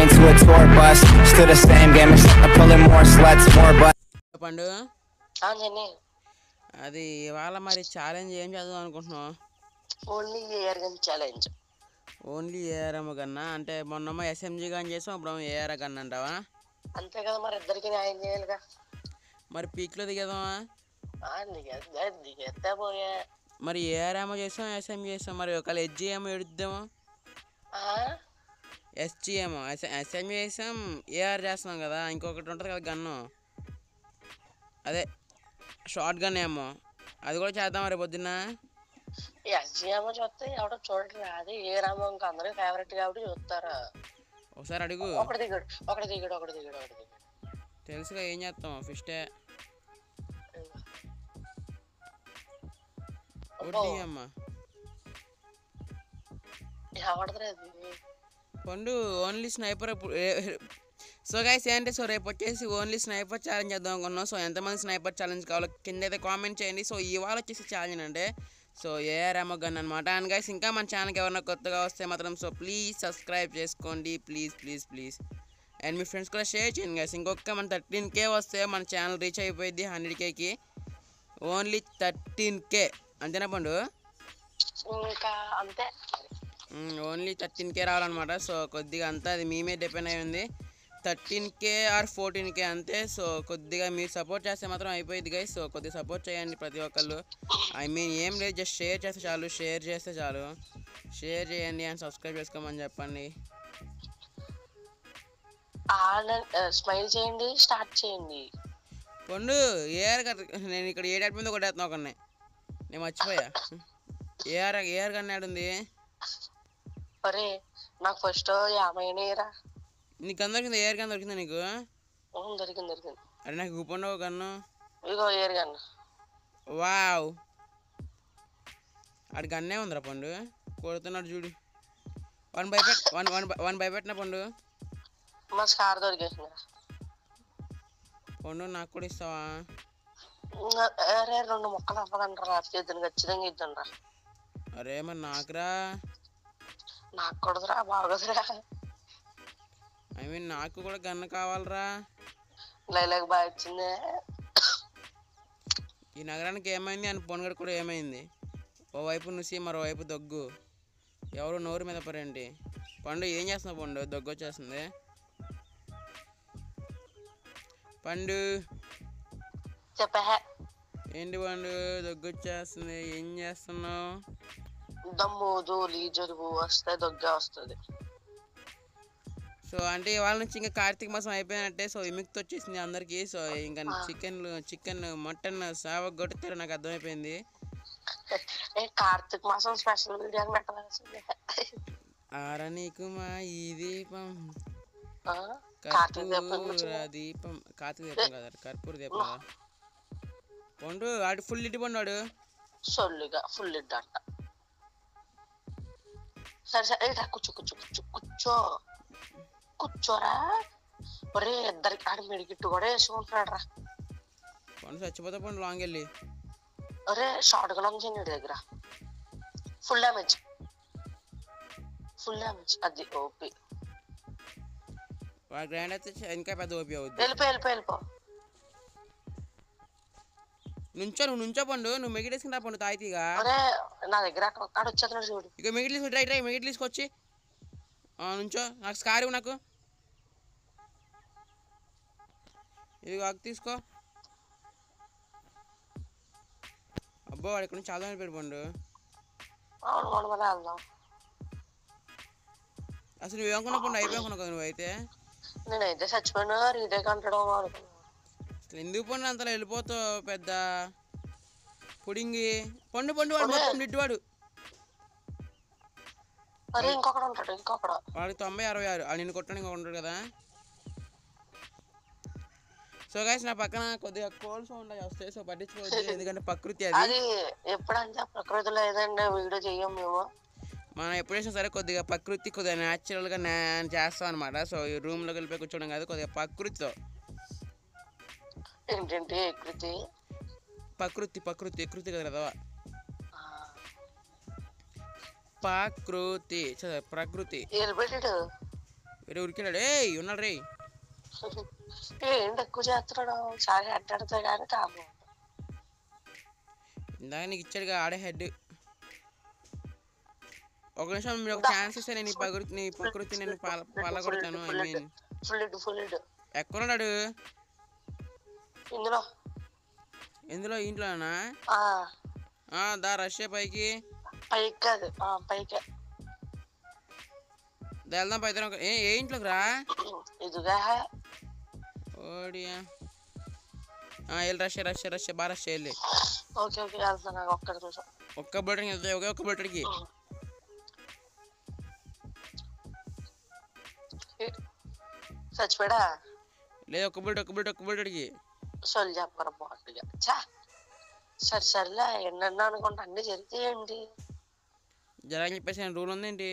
train to a tour bus. Still the same game, except I'm pulling more sluts, more butts. పండు జని అది ఇవాళ మరి challenge ఏం చదువు అనుకుంటున్నావు only air gun challenge only ARM కన్నా అంటే మొన్నమ్మ ఎస్ఎంజీ గాని చేసాం ఇప్పుడు ఏఆర్ గన్ అంటావా అంతే కదా మరి ఇద్దరికి న్యాయం చేయాలిగా మరి పీక్లో దిగేదామా ఆ, దిగేద్దా దిగేస్తే పోయే మరి ఏఆర్ ఏమో చేసాం ఎస్ఎం చేసాం మరి ఒకవేళ హెచ్జి ఏమో ఎడుద్దామో ఆ? ఎస్జి ఏమో ఎస్ఎం చేసాం ఏఆర్ చేస్తున్నాం కదా ఇంకొకటి ఉంటుంది కదా గన్ను అదే షార్ట్ గన్ ఏమో అది కూడా చేద్దాం మరి పొద్దున్న ఈ ఎస్జిఎం చూస్తే ఎవడో చూడరు అది ఏ రామో ఇంకా అందరూ ఫేవరెట్ కాబట్టి చూస్తారు ఒకసారి అడుగు ఒకటి దిగాడు ఒకటి దిగాడు ఒకటి దిగాడు ఒకటి దిగాడు తెలుసుగా ఏం చేస్తాం ఫిస్టే అబ్బో, వడ్డీ అమ్మ ఎవడదురా అది Pandu only sniper so guys ఏంటంటే సో రేపు వచ్చేసి ఓన్లీ స్నైపర్ ఛాలెంజ్ చేద్దాం అనుకున్నాం సో ఎంతమంది స్నైపర్ ఛాలెంజ్ కావాలో కింద అయితే కామెంట్ చేయండి సో ఇవాళ వచ్చేసి ఛాలెంజ్ అంటే సో ఏఆర్ ఎమో గన్ అనమాట అండ్ గైస్ ఇంకా మన ఛానల్కి ఎవరైనా కొత్తగా వస్తే మాత్రం సో ప్లీజ్ సబ్స్క్రైబ్ చేసుకోండి ప్లీజ్ ప్లీజ్ ప్లీజ్ అండ్ మీ ఫ్రెండ్స్ కూడా షేర్ చేయండి గైస్ ఇంకొక మన థర్టీన్ కే వస్తే మన ఛానల్ రీచ్ అయిపోయింది హండ్రెడ్ కేకి ఓన్లీ థర్టీన్ కే అంతేనా పండు ఇంకా అంతే ఓన్లీ థర్టీన్ కే రావాలన్నమాట సో కొద్దిగా అంతా అది మీ మీద డిపెండ్ అయి ఉంది thirteen K or fourteen K అంతే సో కొద్దిగా మీరు సపోర్ట్ చేస్తే మాత్రం అయిపోయింది గైస్ సో కొద్దిగా సపోర్ట్ చేయండి ప్రతి ఒక్కళ్ళు ఐ మీన్ ఏం లేదు జస్ట్ షేర్ చేస్తే చాలు షేర్ చేస్తే చాలు షేర్ చేయండి అండ్ సబ్స్క్రైబ్ చేసుకోమని చెప్పండి స్మైల్ చేయండి స్టార్ట్ చేయండి పండు ఏఆర్ గారు నేను ఇక్కడ ఏ డాట్ మీద కొట్టేస్తున్నా ఒకనే నేను మర్చిపోయా ఏఆర్ ఏఆర్ గన్ ఉంది ఒరే నాకు ఫస్ట్ యాభై రా నీకు అందరికింది ఏఆర్ గన్ దొరికిందా నీకు దొరికింది దొరికింది అరే నాకు కూపన్ ఒక గన్ను ఇగో ఏర్ గన్ వావ్ ఆడి గన్నే ఉందిరా పండు కొడుతున్నాడు చూడు వన్ భయపెట్ వన్ వన్ వన్ భయపెట్టిన పండు మా స్కార్ దొరికేసింది పండు నాకు కూడా ఇస్తావా అరే రెండు మొక్కలు అవ్వదంటారా ఇద్దరు ఖచ్చితంగా ఇద్దండ్రా అరే మరి నాకురా నాకు కూడదురా బాగోదురా ఐ మీన్ నాకు కూడా గన్ను కావాలరా లైలాగ్ బాగా వచ్చింది ఈ నగరానికి ఏమైంది అని పొనుగడు కూడా ఏమైంది ఓవైపు నుసి మరోవైపు దగ్గు ఎవరు నోరు మీద పరేంటి పండు ఏం చేస్తున్నావు పండు దగ్గు వచ్చేస్తుంది పండు చెప్పే ఏంటి పండు దగ్గు వచ్చేస్తుంది ఏం చేస్తున్నావు దమ్ము ధూళి జలుబు వస్తే దొగ్గే వస్తుంది సో అంటే ఇవాళ నుంచి ఇంకా కార్తీక మాసం అయిపోయినట్టే సో విముక్తి వచ్చేసింది అందరికీ సో ఇంకా చికెన్ చికెన్ మటన్ సావ కొట్టితే నాకు అర్థమైపోయింది ఏ కార్తీక మాసం స్పెషల్ వీడియో అని పెట్టాల్సిందే ఆర నీకు మా ఈ దీపం ఆ? కార్తీక దీపం కర్పూర వచ్చిందా? దీపం కార్తీక దీపం కదా కర్పూర దీపం కదా పండు ఆడు ఫుల్ ఇటు పండు సొల్లుగా ఫుల్ అంట సరే సరే ఏయ్ రా, కూర్చో కూర్చో కూర్చో కూర్చో కూర్చోరా ఒరే ఇద్దరికి ఆడి మెడికిట్టు కూడా వేసుకుంటున్నాడు రా పండు చచ్చిపోతే పండు లాంగ్ వెళ్ళి ఒరే షార్ట్ గన్ ఉంది నీ దగ్గర ఫుల్ డ్యామేజ్ ఫుల్ డ్యామేజ్ అది ఓపి వాడు గ్రైండ్ అయితే చ- ఇంకా పెద్ద ఓపి అవుద్ది వెళ్ళిపో వెళ్ళిపో వెళ్ళిపో నుంచో నువ్వు నుంచో పండు నువ్వు మెగిట్ వేసుకుని రా పండు తాయితీగా ఒరే నా దగ్గర అక్కడ అక్కడ వచ్చేస్తున్నాడు చూడు ఇక మెగిట్ తీసుకు రైట్ రైట్ మెగిట్ తీసుకొచ్చి ఆ, నుంచో నాకు స్కార్ ఇవ్వు నాకు ఇది కాక తీసుకో అబ్బో వాడు ఇక్కడ నుంచి చాలా దూరం వెళ్ళిపోయాడు పండు అవును మనం మన వెళ్దాం అసలు నువ్వు ఏమనుకున్నా పండు అయిపోయానుకున్నావు కదా నువ్వైతే నేనైతే చచ్చిపోయినా రీటేక్ అంటాడు అనుకున్నా అసలు ఎందుకు పండు అంతలా వెళ్ళిపోతావు పెద్ద పుడింగి పండు పండు వాడు మొత్తం నిట్టువాడు అరే ఇంకొకడు ఉంటాడు ఇంకొకడు వాడికి తొంభై అరవై ఆరు ఆ నిన్ను కొట్టడానికి ఇంకొకడు ఉంటాడు కదా సో గైస్ నా పక్కన కొద్దిగా కోల్ సౌండ్ అవి వస్తాయి సో పట్టించుకోవద్దు ఎందుకంటే ప్రకృతి అది అది ఎప్పుడంటే ప్రకృతిలో ఏదంటే వీడియో చెయ్యం మేము మనం ఎప్పుడు చేసినా సరే కొద్దిగా ప్రకృతి కొద్దిగా న్యాచురల్గా నేను చేస్తాం అనమాట సో ఈ రూమ్లోకి వెళ్ళిపోయి కూర్చోవడం కాదు కొద్దిగా ప్రకృతితో ఏంటంటే కృతి ప్రకృతి ప్రకృతి ప్రకృతి కదా ఆ, ప్రకృతి చ- ప్రకృతి వెళ్ళిపెట్టాడు ఇటు ఉరికినాడు ఏయ్ ఉన్నాడు రే ఏంటి ఎక్కువ చేస్తున్నాడు చాలా అడ్డాడితే కానీ కాము ఇందాక నీకు ఇచ్చాడుగా ఆడే హెడ్ ఒక నిమిషం మీరు ఒక ఛాన్స్ ఇస్తే నేను ఈ పగురు నీ ప్రకృతి నేను పాల పాలగొడతాను ఐ మీన్ ఫుల్ ఇడ్ ఫుల్ ఇడ్ ఎక్కడున్నాడు ఇందులో ఎందులో ఇంట్లోనా ఆ ఆ, దా రష్యా పైకి పైకి కాదు ఆ, పైకి దా వెళ్దాం పైన ఏ ఏ ఇంట్లోకి రా ఇదిగా ఓడియా ఆ, వెళ్ళి రష్యా రష్యా రష్యా బాగా రష్యా వెళ్ళి ఓకే ఓకే వెళ్తాను నాకు ఒక్కడ నిమిషం ఒక్క బుల్లెట్కి వెళ్తాయి ఒకే ఒక్క బుల్లెట్కి చచ్చిపోయాడా లేదు ఒక్క బుల్లెట్ ఒక్క బుల్లెట్ ఒక్క బుల్లెట్కి సొల్లు చెప్పరు బాగుందిగా చా సరే సర్లే ఎన్నెన్నో అనుకుంటా అన్ని జరిగితేయండి జరా అని చెప్పేసి రూల్ ఉందేంటి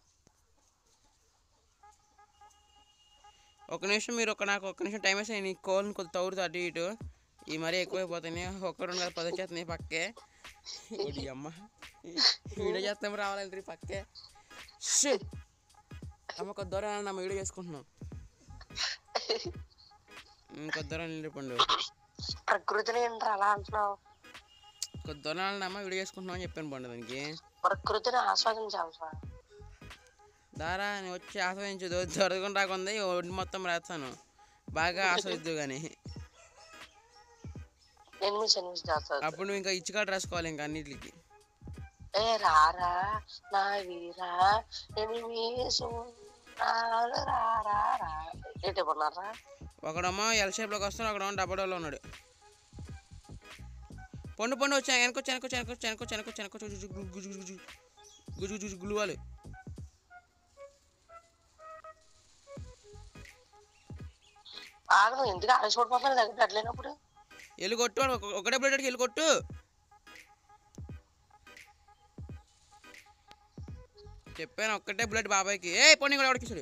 ఒక నిమిషం మీరు ఒక నాకు ఒక నిమిషం టైం వేస్తే నీ కోల్ని కొద్ది తవ్వురుతా అటు ఇటు ఈ మరీ ఎక్కువైపోతున్నాయి ఒక రెండు వేల పది వచ్చేస్తున్నాయి పక్కే ఓడి అమ్మ వీడియో చేస్తాం రావాలంటే పక్కే షిట్. అమ్మ కొద్ది దూరం నమ్మ వీడియో చేసుకుంటున్నాం ఉమ్, కొద్ది దూరం వెళ్ళిపోండు ప్రకృతిని ఏంట్రా అలా అంటున్నావు కొద్ది దూరం నమ్మ వీడియో చేసుకుంటున్నాం అని చెప్పాను పండు దానికి ప్రకృతిని ఆస్వాదించాలి సార్ దారా నేను వచ్చి ఆస్వాదించు జరగకుండా రాకుంది ఒంటి మొత్తం రాస్తాను బాగా ఆస్వాదిద్దు కానీ ఎనిమిది ఎనిమిది చేస్తారు అప్పుడు నువ్వు ఇంకా ఇచ్చికాడు రాసుకోవాలి ఇంకా అన్నిటికి ఏ రారా నా వీరా ఎనిమిది సున్నాలు రారా రా ఏంటి కొన్నారా ఒకడేమో ఎల్ షేప్లోకి వస్తున్నాడు ఒకడేమో డబ్బడోలో ఉన్నాడు పండు పండు వచ్చా వెనకొచ్చి వెనకొచ్చి వెనకొచ్చి వెనకొచ్చి వెనకొచ్చి వెనకొచ్చి గుజు గుజు గుజు గుజు గుజు గుజు గులువాలి ఆగదు ఎందుకు ఆలసిపడిపోతాను దగ్గర అట్లేనప్పుడు ఎల్లు కొట్టు వాడు ఒక- ఒకటే బ్లేడెడ్కి ఎల్లు కొట్టు చెప్పాను ఒక్కటే బ్లడ్ బాబాయ్కి ఏ పండు కూడా ఎవడికి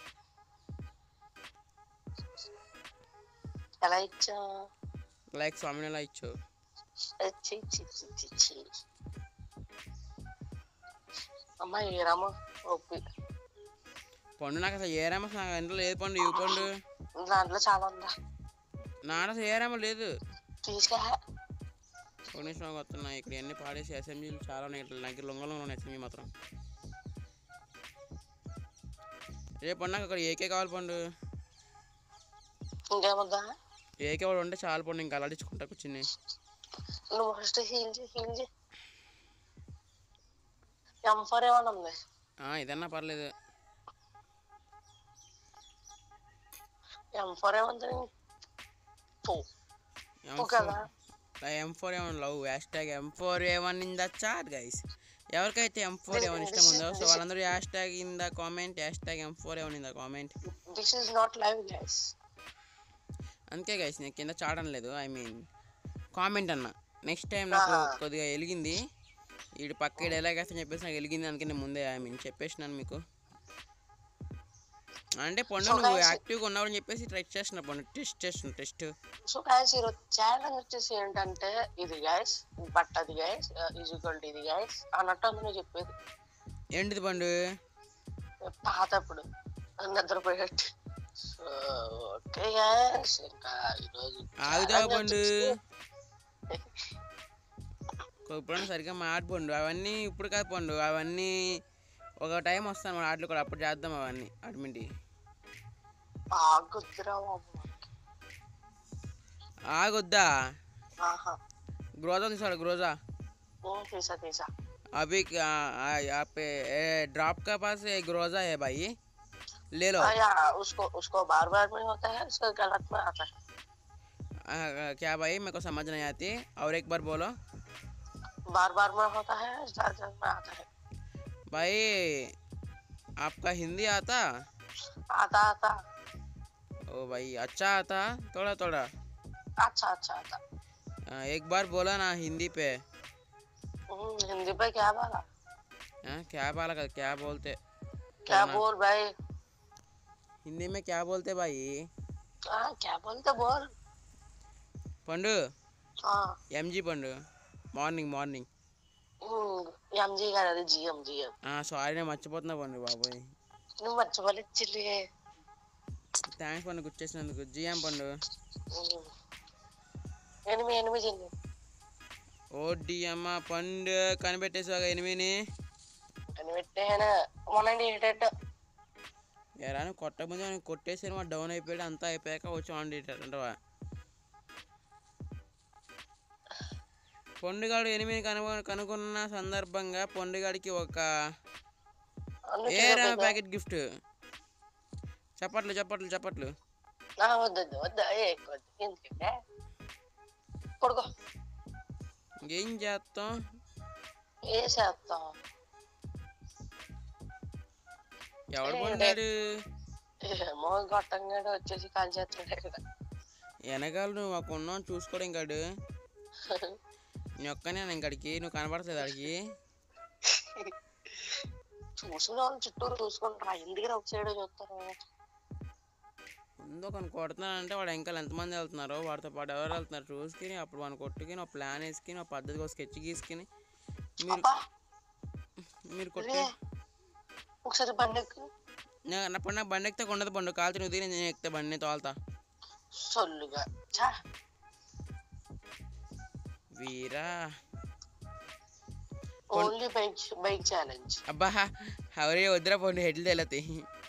ఎలా ఇచ్చా లైక్ స్వామిని ఎలా ఇచ్చావు చి చి చి చి చి అమ్మ ఏరమ్మ ఒప్పి పండు నాకు అసలు ఏ రామ నాకు ఇంట్లో లేదు పండు ఇవి పండు దాంట్లో చాలా ఉందా నాన్న అసలు ఏ రామ లేదు తీసుకా ఒక నిమిషం వస్తున్నాయి ఇక్కడ అన్ని పాడేసి అసెంబ్లీలు చాలా ఉన్నాయి ఇట్లా నాకు లొంగలో ఉన్నాయి అసెంబ్లీ మాత్రం రేపు నాకు అక్కడ ఏకే కావాలి పండు ఇంకేమొద్దా ఏకే వాడు ఉంటే చాలా పండు ఇంకా అలడించుకుంటా కూర్చుని నువ్వు ఫస్ట్ హీల్ చే హీల్ చే ఎం ఫోర్ ఏమన్నా ఉంది ఆ, ఇదన్నా పర్లేదు ఎం ఫోర్ ఏమంది పో పో కదా ఎం ఫోర్ ఏమన్ love hashtag M four ఏమన్ ఇన్ ద చాట్ గైస్ ఎవరికైతే ఎం ఫోర్ ఏమన్ ఇష్టం ఉందో సో వాళ్ళందరూ hashtag in the comment hashtag M four ఏమన్ in the comment this is not live guys అందుకే guys నేను కింద చాడడం లేదు ఐ మీన్ కామెంట్ అన్న నెక్స్ట్ టైం నాకు Ah. కొద్దిగా వెలిగింది వీడు పక్క ఈడు ఎలా వేస్తా చెప్పేసి నాకు వెలిగింది అందుకే నేను ముందే ఐ మీన్ చెప్పేసినాను మీకు అంటే పండు So నువ్వు guys- యాక్టివ్గా ఉన్నావని చెప్పేసి ట్రై చేస్తున్నా పండు టెస్ట్ చేస్తున్నా టెస్ట్ సో గైస్ ఈరోజు ఛాలెంజ్ వచ్చేసి ఏంటంటే ఇది గైస్ బట్ అది గైస్ ఈజ్వల్ ఇది గైస్ అన్నట్టు ఉంది నువ్వు చెప్పేది ఏంటిది పండు పాతప్పుడు నిద్రపోయేట్టు సో ఓకే గైస్ ఇంకా ఈరోజు ఆగుతావా challenge పండు వచ్చేసి- ఇప్పుడు సరిగ్గా మాట పండు అవన్నీ ఇప్పుడు కాదు పండు అవన్నీ ఒక టైం వస్తాను మన ఆటలు కూడా అప్పుడు చేద్దాం అవన్నీ అడ్మింటి బాగా గుర్తురా బాబు ఆగొద్దా ఆహా గ్రోజా తీసుకోవాలి గ్రోజా ओ तीसा तीसा अभी क्या आ, यहाँ पे ड्रॉप का पास एक ग्रोजा है भाई ले लो हाँ यार उसको उसको बार बार में होता है उसको गलत में आता है आ, आ, क्या भाई मेरे को समझ नहीं आती और एक बार बोलो बार बार में होता है ज्यादा में आता है भाई आपका हिंदी आता आता आता ओ भाई अच्छा आता थोड़ा थोड़ा अच्छा अच्छा आता आ, एक बार बोला ना हिंदी पे हम्म, हिंदी पे क्या बोला हाँ, क्या बोला कर- क्या बोलते क्या बोलना? बोल भाई हिंदी में क्या बोलते भाई हाँ क्या बोलते बोल पंडू हाँ M G Pandu morning morning MG గారు అది జిఎం జిఎం సారీ నేను మర్చిపోతున్నా పండు బాబోయ్ నువ్వు మర్చిపోలేదు చిల్లి థ్యాంక్స్ పండు గుర్చేసినందుకు జిఎం పండు ఉమ్. ఎనిమిది ఎనిమిది చిన్ని ఓడి అమ్మ పండు కనిపెట్టేసాగా ఎనిమిదిని అని పెట్టాను మొన్నండి ఏంటంటే ఎరా నువ్వు కొట్ట ముందు నేను కొట్టేసాను మా డౌన్ అయిపోయాడు అంతా అయిపోయాక వచ్చి ఆన్ అంటవా పొండుగాడు ఎనిమిది కనుగొ కనుగొన్న సందర్భంగా పొండుగాడికి ఒక అన్ని ఏ రమ ప్యాకెట్ గిఫ్ట్ చప్పట్లు చప్పట్లు చప్పట్లు నా వద్దొద్దు వద్దు ఏ వద్దు ఎందుకంటే కొడుకో ఇంకేం చేస్తాం ఏ చేస్తాం ఎవడు ఏ, పొందాడు ఏమో గొట్టంగా వచ్చేసి కాల్ చేస్తున్నాడు ఇక్కడ వెనకాల నువ్వు ఒక ఉన్నావు చూసుకోవడం కాడు నీ ఒక్కనే ఇంకడికి నువ్వు కనపడలేదు ఆడికి చూసిన వాళ్ళు చుట్టూరు చూసుకుంటారా ఎందుకు ఒక సైడ్ చూస్తారు ముందు ఒకని కొడుతున్నానంటే వాడు ఇంకా ఎంతమంది వెళ్తున్నారో వాడితో పాటు ఎవరు వెళ్తున్నారు చూసుకుని అప్పుడు వాడిని కొట్టుకుని ఒక ప్లాన్ వేసుకుని ఒక పద్ధతిగా స్కెచ్ గీసుకుని మీరు అబ్బా మీరు కొట్టి రే, ఒకసారి బండి ఎక్కు నా- నా పండుగ బండి ఎక్కితే ఉండదు పండు కాల్చి నువ్వు తిని నేను ఎక్కితే బండి తోలుతా సొల్లుగా చా వీరా ఓన్లీ బైక్ బైక్ ఛాలెంజ్ అబ్బా అవరే వద్దురా పండు హెడ్లు తేలతాయి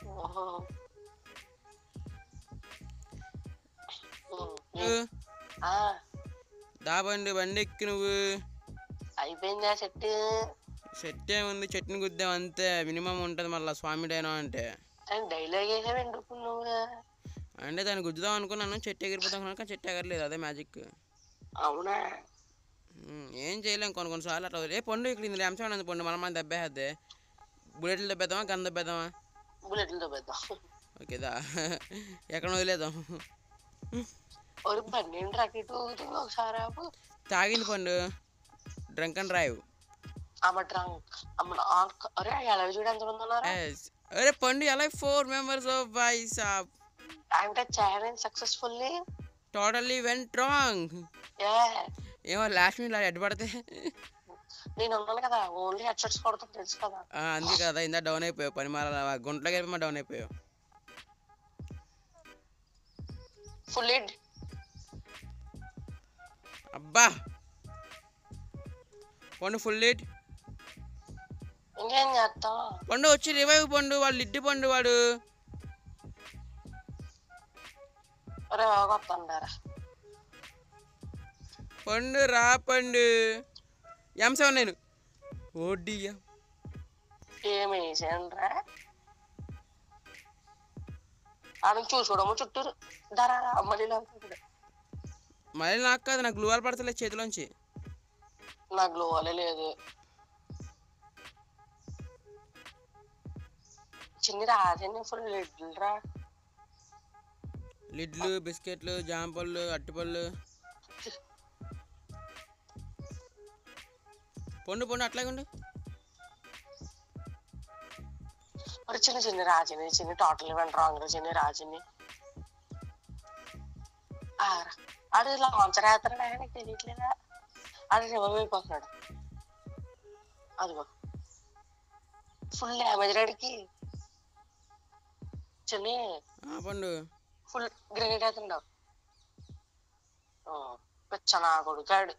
దా బండి బండి ఎక్కి నువ్వు అయిపోయిందా సెట్ సెట్ ఏముంది చట్నీ గుద్దాం అంతే మినిమం ఉంటుంది మళ్ళీ స్వామి డైనో అంటే అండ్ డైలాగ్ వేసావు ఎందుకు నువ్వు అంటే దాన్ని గుద్దుదాం అనుకున్నాను చెట్టు ఎగిరిపోతాం అనుకున్నాను కానీ చెట్టు ఎగరలేదు అదే మ్యాజిక్ అవునా ఉమ్, ఏం చేయలేం కొన్ని కొన్నిసార్లు అట్లా ఏ పండు ఇక్కడ ఇందులో అంశం ఉంది పండు మనం మనం దెబ్బేద్దే బుల్లెట్లు దెబ్బేద్దామా గన్ దెబ్బేద్దామా బుల్లెట్లతో పెద్దాం ఓకేదా ఎక్కడ వదిలేద్దాం ఒక బండి ఏంటి అటు ఇటు ఊగుతుంది ఒకసారి ఆపు తాగింది పండు డ్రంక్ అండ్ డ్రైవ్ అమ్మ ట్రంక్ అమ్మ ఆ- అరే ఎలా చూడు ఎంతమంది ఉన్నారా అరే పండు ఎలా ఫోర్ మెంబర్స్ ఆఫ్ బాయ్స్ అంటే challenge successfully totally went wrong ఏ ఏమో లాస్ట్ మినిట్ అడ్డు పడితే నేను ఉన్నాను కదా ఓన్లీ హెడ్ షాట్స్ కొడతాను తెలుసు కదా ఆ, అందుకే కదా ఇందా డౌన్ అయిపోయావు పని మాల గుంటలోకి వెళ్ళి డౌన్ అయిపోయావు ఫుల్ లీడ్ అబ్బా పండు ఫుల్ లేట్ ఇంకేం చేస్తాం పండు వచ్చి రివైవ్ పండు వాడు లిడ్డి పండు వాడు అరే కొత్తండారా పండు రా పండు ఎం సెవెన్ నేను ఓడియా ఏమి వేసానురా ఆడ చూసుకోవడము చుట్టూరు ధరా మళ్ళీ లాగుతాడు మళ్ళీ నాకు కాదు నాకు గ్లూవాల్ పడతలేదు చేతిలోంచి నా గ్లోవలే లేదు చిన్ని రాజని ఫుల్ లిడ్లు రా లిడ్లు బిస్కెట్లు జామ పళ్ళు అట్టిపళ్ళు పండు పండు అట్లాగే ఉండు మరి చిన్న చిన్న రాజని చిన్న టోటల్ ఇవ్వండి రాంగ్ చిన్న రాజని ఆరా ఆడు ఇలా వంచరేస్తాడు ఆయనకి తెలియట్లేదా ఆడు రివైవ్ అయిపోతున్నాడు అదిగో ఫుల్ డ్యామేజ్ రాడికి చిన్ని ఆ పండు ఫుల్ గ్రెనేడ్ అవుతుండవు పిచ్చనా కొడుకాడు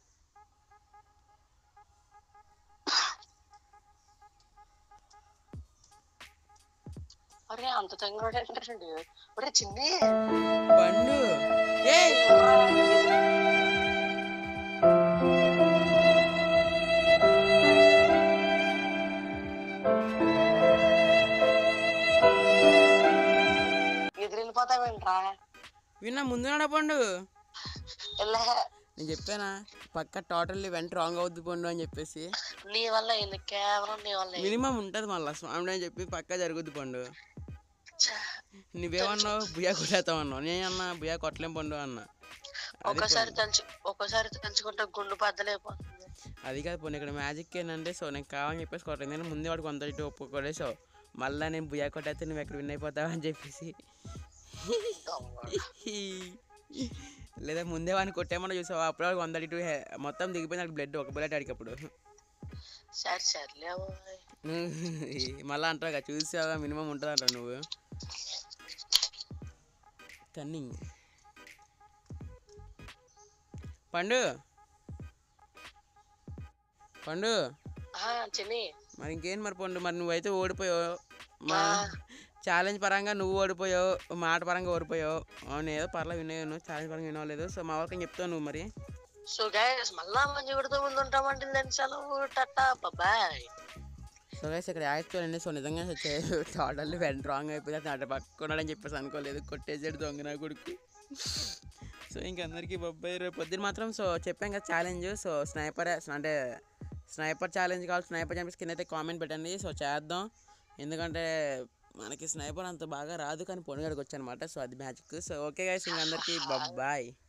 అరే అంత తెంగడు ఏంటండి ఒరే చిన్ని పండు ఏ ఎదిరిల్లిపోతావేంట్రా విన్నా ముందున్నాడా పండు ఇలా నేను చెప్పానా పక్క టోటల్లీ వెంట రాంగ్ అవుద్ది పండు అని చెప్పేసి నీ వల్ల అయింది కేవలం నీ వల్ల అయింది. మినిమం ఉంటుంది మళ్ళీ స్వామి అని చెప్పి పక్క జరుగుద్ది పండు ఛా, నువ్వేమన్నావు బుయ్యా కొట్టేస్తామన్నావు నేనన్నా బుయ్యా కొట్టలేం పండు అన్నా అది ఒక్కసారి తలుచు ఒక్కసారి తలుచుకుంటే గుండు బద్దలైపోతుంది అది కాదు పోనీ ఇక్కడ మ్యాజిక్ ఏంటంటే సో నేను కావాలని చెప్పేసి కొట్టలేదు నేను ముందే వాడు కొంత ఇటు ఒప్పు కొట్టేసావు మళ్ళీ నేను బుయ్యా కొట్టేస్తే నువ్వు ఎక్కడ విన్ అయిపోతావు అని చెప్పేసి లేదా ముందే వాడిని కొట్టేమన్నా చూసావు అప్పుడు వాడికి వంద ఇటు హే- మొత్తం దిగిపోయింది బ్లడ్ ఒక బుల్లెట్ ఆడికి అప్పుడు సరే సర్లే బాయ్. మళ్ళీ అంటావు కదా చూసావా మినిమం ఉంటుంది అంటావు నువ్వు కన్నింగ్ పండు పండు ఆ, చిన్ని మరి ఇంకేం మరి పండు మరి నువ్వైతే ఓడిపోయావు మా ఆ. ఛాలెంజ్ పరంగా నువ్వు ఓడిపోయావు మాట పరంగా ఓడిపోయావు అవును ఏదో పర్లేదు వినేవాను ఛాలెంజ్ పరంగా వినవలేదు సో మా వాళ్ళకి చెప్తావు నువ్వు మరి సో గైస్ మళ్ళా మంచి విడుతూ ముందు ఉంటామంటే నేను సెలవు టట్టా బాయ్ సో గైస్ ఇక్కడ యాక్చువల్ సో నిజంగా టోటల్ వెంట రాంగ్ అయిపోయింది అటు పక్కకున్నాడని చెప్పేసి అనుకోలేదు కొట్టేసాడు దొంగ నా కొడుకు సో ఇంకందరికీ బొబ్బాయి రేపు పొద్దున మాత్రం సో చెప్పాం కదా ఛాలెంజ్ సో స్నైపర్ అంటే స్నైపర్ ఛాలెంజ్ కావాలి స్నైపర్ ఛాలెంజ్ కింద అయితే కామెంట్ పెట్టండి సో చేద్దాం ఎందుకంటే మనకి స్నైపర్ అంత బాగా రాదు కానీ పొనుగడికి వచ్చనమాట సో అది మ్యాజిక్ సో ఓకే గైస్ ఇంకందరికీ బాయ్